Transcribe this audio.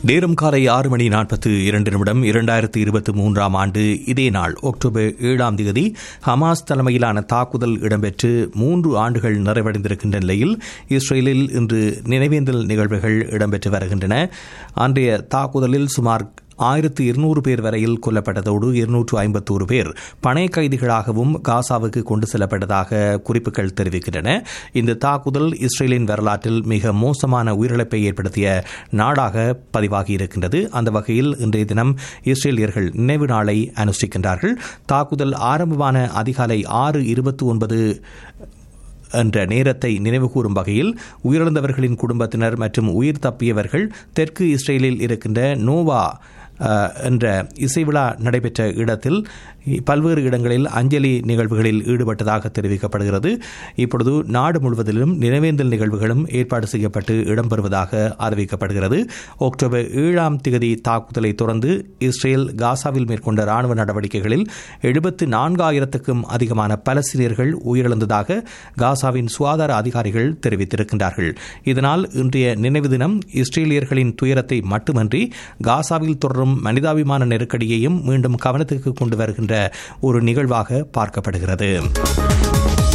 நேரம் காலை ஆறு மணி நாற்பத்து இரண்டு நிமிடம் இரண்டாயிரத்து இருபத்தி மூன்றாம் ஆண்டு இதே நாள் அக்டோபர் ஏழாம் தேதி ஹமாஸ் தலைமையிலான தாக்குதல் இடம்பெற்று மூன்று ஆண்டுகள் நிறைவடைந்திருக்கின்ற நிலையில் இஸ்ரேலில் இன்று நினைவேந்தல் நிகழ்வுகள் இடம்பெற்று வருகின்றன அன்றைய தாக்குதலில் சுமார் ஆயிரத்து இருநூறு பேர் வரையில் கொல்லப்பட்டதோடு இருநூற்று ஐம்பத்தோரு பேர் பணைய கைதிகளாகவும் காசாவுக்கு கொண்டு செல்லப்பட்டதாக குறிப்புகள் தெரிவிக்கின்றன இந்த தாக்குதல் இஸ்ரேலின் வரலாற்றில் மிக மோசமான உயிரிழப்பை ஏற்படுத்திய நாடாக பதிவாகி இருக்கின்றது அந்த வகையில் இன்றைய தினம் இஸ்ரேலியர்கள் நினைவு நாளை அனுஷ்டிக்கின்றார்கள் தாக்குதல் ஆரம்பமான அதிகாலை ஆறு இருபத்தி ஒன்பது என்ற நேரத்தை நினைவுகூரும் வகையில் உயிரிழந்தவர்களின் குடும்பத்தினர் மற்றும் உயிர் தப்பியவர்கள் தெற்கு இஸ்ரேலில் இருக்கின்ற நோவா என்ற இசைவிழா நடைபெற்ற இடத்தில் பல்வேறு இடங்களில் அஞ்சலி நிகழ்வுகளில் ஈடுபட்டதாக தெரிவிக்கப்படுகிறது இப்பொழுது நாடு முழுவதிலும் நினைவேந்தல் நிகழ்வுகளும் ஏற்பாடு செய்யப்பட்டு இடம்பெறுவதாக அறிவிக்கப்படுகிறது அக்டோபர் ஏழாம் திகதி தாக்குதலை தொடர்ந்து இஸ்ரேல் காசாவில் மேற்கொண்ட ராணுவ நடவடிக்கைகளில் எழுபத்து நான்காயிரத்துக்கும் அதிகமான பலஸ்தீனியர்கள் உயிரிழந்ததாக காசாவின் சுகாதார அதிகாரிகள் தெரிவித்திருக்கின்றார்கள் இதனால் இன்றைய நினைவு தினம் இஸ்ரேலியர்களின் துயரத்தை மட்டுமன்றி காசாவில் தொடரும் மனிதாபிமான நெருக்கடியையும் மீண்டும் கவனத்துக்கு கொண்டு வருகின்ற ஒரு நிகழ்வாக பார்க்கப்படுகிறது